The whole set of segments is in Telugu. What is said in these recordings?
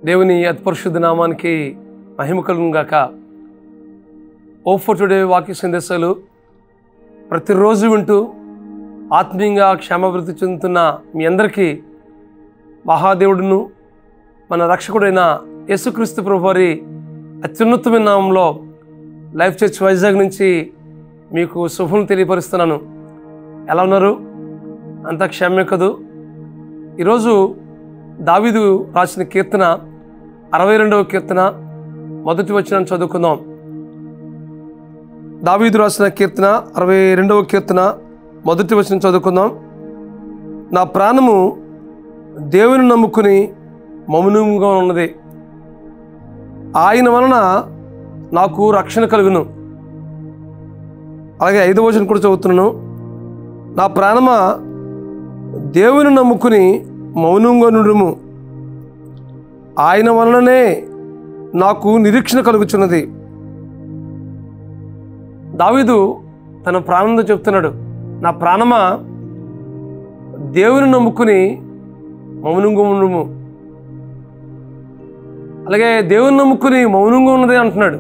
దేవుని అతి పరిశుద్ధ నామానికి మహిమ కలుగును గాక ఓ ఫర్ టుడే వాక్య సందేశాలు ప్రతిరోజు వింటూ ఆత్మీయంగా క్షేమాభివృద్ధి చెందుతున్న మీ అందరికీ మహాదేవుడును మన రక్షకుడైన యేసుక్రీస్తు ప్రభు వారి అత్యున్నతమైన నామంలో లైఫ్ చర్చ్ వైజాగ్ నుంచి మీకు శుభం తెలియపరుస్తున్నాను ఎలా ఉన్నారు అంతా క్షేమే కదూ ఈరోజు దావీదు రాసిన కీర్తన అరవై రెండవ కీర్తన మొదటి వచ్చిన చదువుకుందాం దావీదు రాసిన కీర్తన అరవై రెండవ కీర్తన మొదటి వచ్చిన చదువుకుందాం నా ప్రాణము దేవుని నమ్ముకుని మౌనంగా ఉన్నది ఆయన వలన నాకు రక్షణ కలుగును అలాగే ఐదవ వచనం కూడా చదువుతున్నాను నా ప్రాణమా దేవుని నమ్ముకుని మౌనంగా నుండుము ఆయన వలననే నాకు నిరీక్షణ కలుగుచున్నది దావీదు తన ప్రాణంతో చెప్తున్నాడు నా ప్రాణమా దేవుని నమ్ముకుని మౌనంగా ఉండుము అలాగే దేవుని నమ్ముకుని మౌనంగా ఉన్నది అంటున్నాడు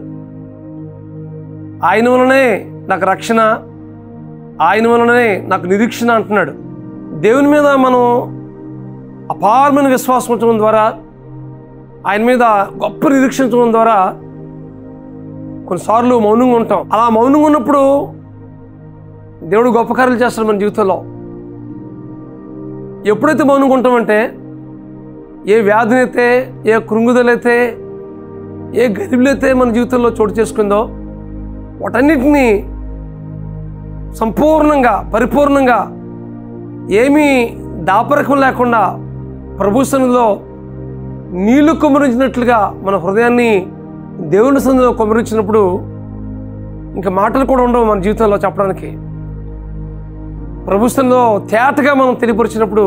ఆయన వలనే నాకు రక్షణ ఆయన వలనే నాకు నిరీక్షణ అంటున్నాడు దేవుని మీద మనం అపారమైన విశ్వాసం ఉంచడం ద్వారా ఆయన మీద గొప్ప నిరీక్షించడం ద్వారా కొన్నిసార్లు మౌనంగా ఉంటాం అలా మౌనంగా ఉన్నప్పుడు దేవుడు గొప్ప కార్యాలు చేస్తాడు మన జీవితంలో ఎప్పుడైతే మౌనంగా ఉంటామంటే ఏ వ్యాధినైతే ఏ కృంగుదలైతే ఏ గరిబులైతే మన జీవితంలో చోటు చేసుకుందో వాటన్నిటినీ సంపూర్ణంగా పరిపూర్ణంగా ఏమీ దాపరకం లేకుండా ప్రభు సన్నిధిలో నీళ్లు కుమరించినట్లుగా మన హృదయాన్ని దేవుని సన్నిధిలో కుమరించినప్పుడు ఇంకా మాటలు కూడా ఉండవు మన జీవితంలో చెప్పడానికి ప్రభు సన్నిధిలో తేటగా మనం తెలియపరిచినప్పుడు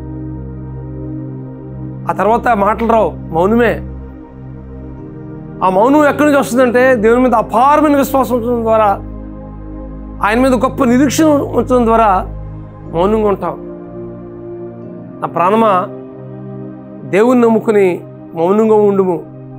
ఆ తర్వాత మాటలు రావు మౌనమే ఆ మౌనం ఎక్కడి నుంచి వస్తుందంటే దేవుని మీద అపారమైన విశ్వాసం ఉంచడం ద్వారా ఆయన మీద గొప్ప నిరీక్షణ ఉంచడం ద్వారా మౌనంగా ఉంటాం నా ప్రాణమా దేవుని నమ్ముకుని మౌనంగా ఉండుము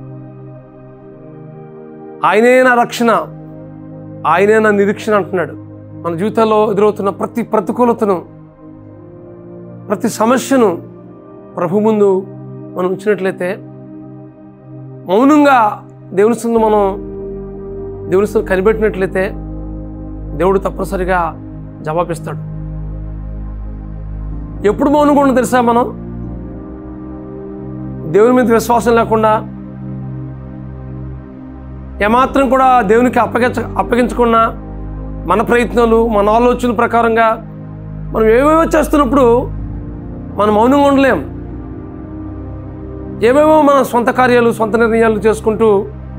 ఆయనే నా రక్షణ ఆయనే నా నిరీక్షణ అంటున్నాడు మన జీవితంలో ఎదురవుతున్న ప్రతి ప్రతికూలతను ప్రతి సమస్యను ప్రభు ముందు మనం ఉంచినట్లయితే మౌనంగా దేవుని సందు మనం దేవుని సందు కనిపెట్టినట్లయితే దేవుడు తప్పనిసరిగా జవాబిస్తాడు ఎప్పుడు మౌనంగా ఉండదు తెలుసా మనం దేవుని మీద విశ్వాసం లేకుండా ఏమాత్రం కూడా దేవునికి అప్పగించ అప్పగించకుండా మన ప్రయత్నాలు మన ఆలోచన ప్రకారంగా మనం ఏవేవో చేస్తున్నప్పుడు మనం మౌనంగా ఉండలేం ఏవేవో మన సొంత కార్యాలు సొంత నిర్ణయాలు చేసుకుంటూ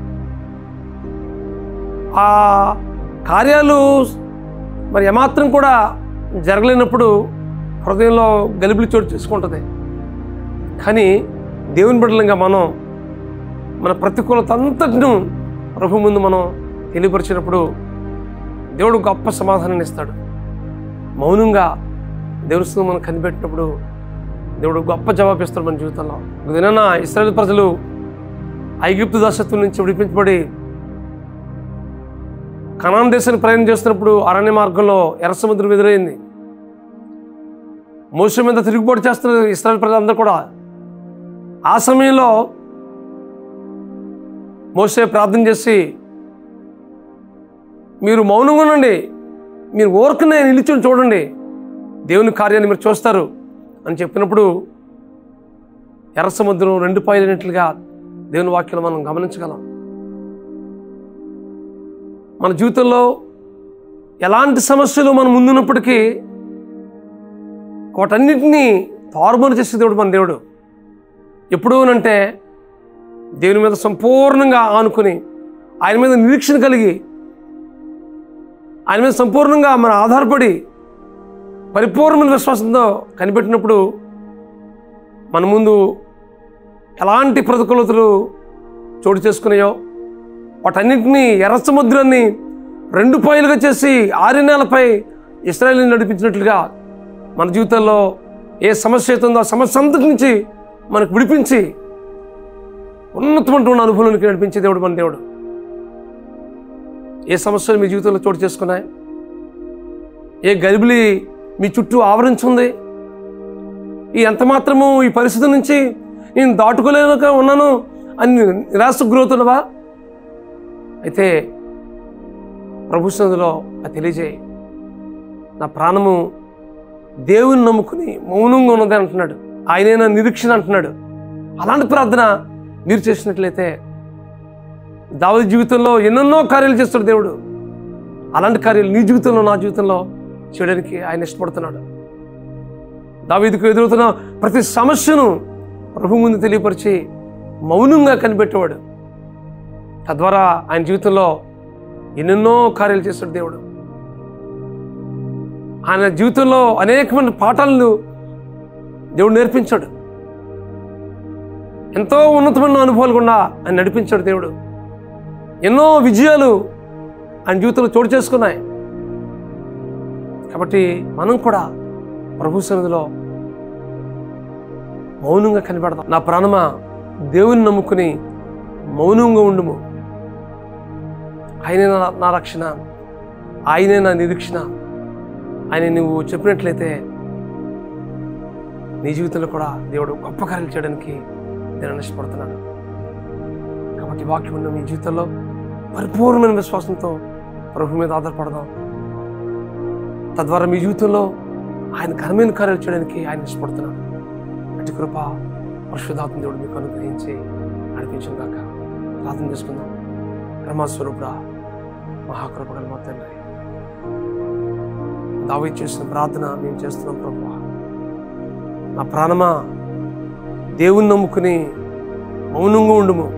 ఆ కార్యాలు మరి ఏమాత్రం కూడా జరగలేనప్పుడు హృదయంలో గలిబిలి చోటు చేసుకుంటుంది కానీ దేవుని బిడ్డలంగా మనం మన ప్రతికూలత అంతటిను ప్రభు ముందు మనం తెలియపరిచినప్పుడు దేవుడు గొప్ప సమాధానాన్ని ఇస్తాడు మౌనంగా దేవుని మనం కనిపెట్టినప్పుడు దేవుడు గొప్ప జవాబు ఇస్తాడు మన జీవితంలో ఒక దినాన ఇస్రాయల్ ప్రజలు ఐగిప్తు దశత్వం నుంచి విడిపించబడి కనాన్ దేశాన్ని ప్రయాణం చేస్తున్నప్పుడు అరణ్య మార్గంలో ఎర్ర సముద్రం ఎదురైంది మోసం మీద తిరుగుబాటు చేస్తున్నారు ఇస్రాయల్ ప్రజలందరూ కూడా ఆ సమయంలో మోసే ప్రార్థన చేసి మీరు మౌనంగా ఉండండి మీరు ఊరకనే నిలిచుని చూడండి దేవుని కార్యాన్ని మీరు చూస్తారు అని చెప్పినప్పుడు ఎర్ర సముద్రం రెండు పాయలైనట్లుగా దేవుని వాక్యాలు మనం గమనించగలం మన జీవితంలో ఎలాంటి సమస్యలు మనం ముందున్నప్పటికీ వాటన్నిటినీ తారుమారు చేసే దేవుడు మన దేవుడు ఎప్పుడు అంటే దేవుని మీద సంపూర్ణంగా ఆనుకుని ఆయన మీద నిరీక్షణ కలిగి ఆయన మీద సంపూర్ణంగా మన ఆధారపడి పరిపూర్ణమైన విశ్వాసంతో కనిపెట్టినప్పుడు మన ముందు ఎలాంటి ప్రతికూలతలు చోటు చేసుకున్నాయో వాటన్నింటినీ ఎర్ర సముద్రాన్ని రెండు పాయలుగా చేసి ఆరు నెలలపై ఇస్రాయల్ని నడిపించినట్లుగా మన జీవితంలో ఏ సమస్య అవుతుందో ఆ సమస్య అంతటి నుంచి మనకు విడిపించి ఉన్నతమైన అనుభవంలోకి నడిపించే దేవుడు మన దేవుడు ఏ సమస్యలు మీ జీవితంలో చోటు చేసుకున్నాయి ఏ గరిబిలి మీ చుట్టూ ఆవరించుంది ఈ ఎంత మాత్రము ఈ పరిస్థితి నుంచి నేను దాటుకోలేక ఉన్నాను అని నిరాశకు గురవుతున్నవా అయితే ప్రభు సన్నిధిలో అది తెలియజేయి నా ప్రాణము దేవుని నమ్ముకుని మౌనంగా ఉన్నది అంటున్నాడు ఆయనే నా నిరీక్షణ అంటున్నాడు అలాంటి ప్రార్థన మీరు చేసినట్లయితే దావి జీవితంలో ఎన్నెన్నో కార్యాలు చేస్తాడు దేవుడు అలాంటి కార్యాలు నీ జీవితంలో నా జీవితంలో చేయడానికి ఆయన ఇష్టపడుతున్నాడు దావీదుకు ఎదురవుతున్న ప్రతి సమస్యను ప్రభు ముందు తెలియపరిచి మౌనంగా కనిపెట్టేవాడు తద్వారా ఆయన జీవితంలో ఎన్నెన్నో కార్యాలు చేస్తాడు దేవుడు ఆయన జీవితంలో అనేకమైన పాఠాలను దేవుడు నేర్పించాడు ఎంతో ఉన్నతమైన అనుభవాలు కూడా ఆయన నడిపించాడు దేవుడు ఎన్నో విజయాలు ఆయన జీవితంలో చోటు చేసుకున్నాయి కాబట్టి మనం కూడా ప్రభు సన్నిధిలో మౌనంగా కనిపెడదాం నా ప్రాణమా దేవుని నమ్ముకుని మౌనంగా ఉండుము ఆయనే నా నా రక్షణ ఆయనే నా నిరీక్షణ ఆయన నువ్వు చెప్పినట్లయితే నీ జీవితంలో కూడా దేవుడు గొప్ప కార్యాలు చేయడానికి నేను ఇష్టపడుతున్నాను కాబట్టి వాక్యం ఉన్న మీ జీవితంలో పరిపూర్ణమైన విశ్వాసంతో ప్రభు మీద ఆధారపడదాం తద్వారా మీ జీవితంలో ఆయన ఘనమైన కార్యాలు చేయడానికి ఆయన ఇష్టపడుతున్నాడు అటు కృప పరిశుద్ధాత్మ దేవుడు మీకు అనుగ్రహించి నడిపించిన దాకా ప్రార్థన చేసుకుందాం బ్రహ్మస్వరూపుడా మహాకృప గల మా తండ్రి దావి చేసిన ప్రార్థన మేము చేస్తున్నాం ప్రభు నా ప్రాణమా దేవుని నమ్ముకుని మౌనంగా ఉండుము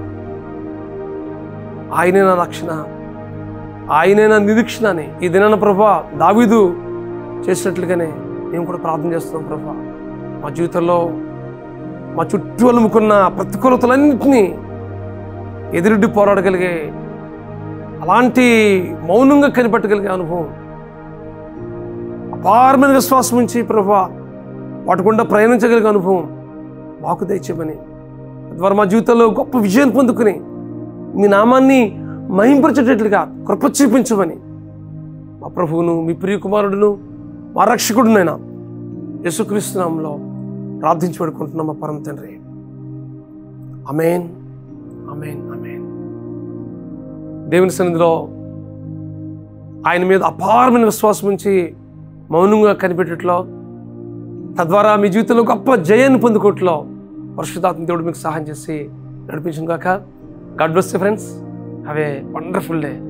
ఆయనే నా రక్షణ ఆయనే నా నిరీక్షణ అని ఈ దినాన ప్రభా దావీదు చేసినట్లుగానే మేము కూడా ప్రార్థన చేస్తున్నాం ప్రభా మా జీవితంలో మా చుట్టూ అలుముకున్న ప్రతికూలతలన్నింటినీ ఎదురుడ్డి పోరాడగలిగే అలాంటి మౌనంగా కనిపెట్టగలిగే అనుభవం అపారమైన విశ్వాసం ఉంచి ప్రభా వాటి గుండా ప్రయాణించగలిగే అనుభవం మాకు దయచేయమని తద్వారా మా జీవితంలో గొప్ప విజయం పొందుకుని మీ నామాన్ని మహింపరచేటట్లుగా కృప చూపించమని మా ప్రభువును మీ ప్రియ కుమారుడును మా రక్షకుడునైనా యేసుక్రీస్తునామంలో ప్రార్థించి పెడుకుంటున్నాం మా పరమ తండ్రి అమేన్ అమేన్ అమేన్ దేవుని సన్నిధిలో ఆయన మీద అపారమైన విశ్వాసం ఉంచి మౌనంగా కనిపెట్టట్లో తద్వారా మీ జీవితంలో గొప్ప జయాన్ని పొందుకోవట్లో పరిశుద్ధాత్మ దేవుడు మీకు సహాయం చేసి నడిపించిన గాక God bless friends have a wonderful day